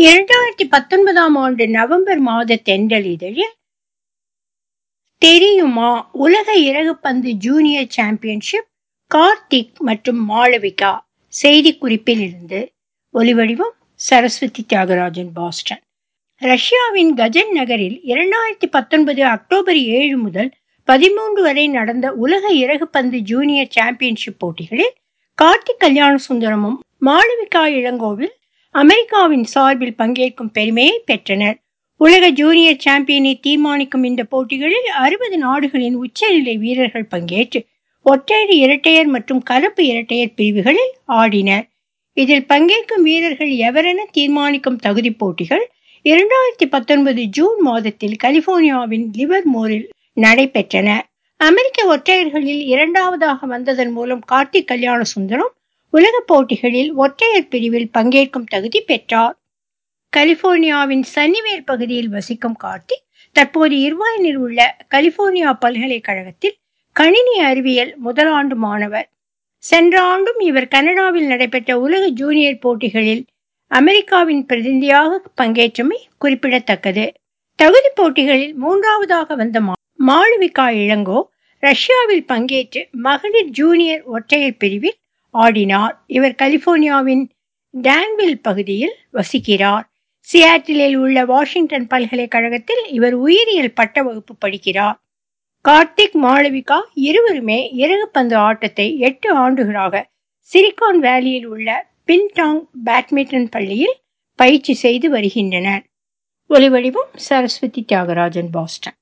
இரண்டாயிரத்தி பத்தொன்பதாம் ஆண்டு நவம்பர் மாத தென்றல் இதழில் தெரியுமா உலக இறகுப்பந்து ஜூனியர் சாம்பியன்ஷிப் கார்த்திக் மற்றும் மாளவிகா செய்திக்குறிப்பில் இருந்து ஒலிவடிவம் சரஸ்வதி தியாகராஜன் பாஸ்டன் ரஷ்யாவின் கஜன் நகரில் இரண்டாயிரத்தி பத்தொன்பது அக்டோபர் ஏழு முதல் பதிமூன்று வரை நடந்த உலக இறகுப்பந்து ஜூனியர் சாம்பியன்ஷிப் போட்டிகளில் கார்த்திக் கல்யாண சுந்தரமும் மாளவிகா இளங்கோவில் அமெரிக்காவின் சார்பில் பங்கேற்கும் பெருமையை பெற்றனர் உலக ஜூனியர் சாம்பியனை தீர்மானிக்கும் இந்த போட்டிகளில் அறுபது நாடுகளின் உச்சநிலை வீரர்கள் பங்கேற்று ஒற்றையர் இரட்டையர் மற்றும் கலப்பு இரட்டையர் பிரிவுகளில் ஆடினர் இதில் பங்கேற்கும் வீரர்கள் எவரென தீர்மானிக்கும் தகுதி போட்டிகள் இரண்டாயிரத்தி பத்தொன்பது ஜூன் மாதத்தில் கலிபோர்னியாவின் லிவர்மோரில் நடைபெற்றன அமெரிக்க ஒற்றையர்களில் இரண்டாவதாக வந்ததன் மூலம் கார்த்திக் கல்யாண சுந்தரம் உலக போட்டிகளில் ஒற்றையர் பிரிவில் பங்கேற்கும் தகுதி பெற்றார் கலிபோர்னியாவின் சன்னிவேல் பகுதியில் வசிக்கும் கார்த்திக் தற்போது இர்வாயினில் உள்ள கலிபோர்னியா பல்கலைக்கழகத்தில் கணினி அறிவியல் முதலாண்டு மாணவர் சென்ற ஆண்டும் இவர் கனடாவில் நடைபெற்ற உலக ஜூனியர் போட்டிகளில் அமெரிக்காவின் பிரதிநிதியாக பங்கேற்றமை குறிப்பிடத்தக்கது தகுதி போட்டிகளில் மூன்றாவதாக வந்த மாளவிகா இளங்கோ ரஷ்யாவில் பங்கேற்று மகளிர் ஜூனியர் ஒற்றையர் பிரிவில் ஆடினார் இவர் கலிபோர்னியாவின் டான்வில் பகுதியில் வசிக்கிறார் சியாட்டிலில் உள்ள வாஷிங்டன் பல்கலைக்கழகத்தில் இவர் உயிரியல் பட்ட வகுப்பு படிக்கிறார் கார்த்திக் மாளவிகா இருவருமே இறகுப்பந்து ஆட்டத்தை எட்டு ஆண்டுகளாக சிலிகான் வேலியில் உள்ள பின்டாங் பேட்மிண்டன் பள்ளியில் பயிற்சி செய்து வருகின்றனர் ஒலிவடிவம் சரஸ்வதி தியாகராஜன் பாஸ்டன்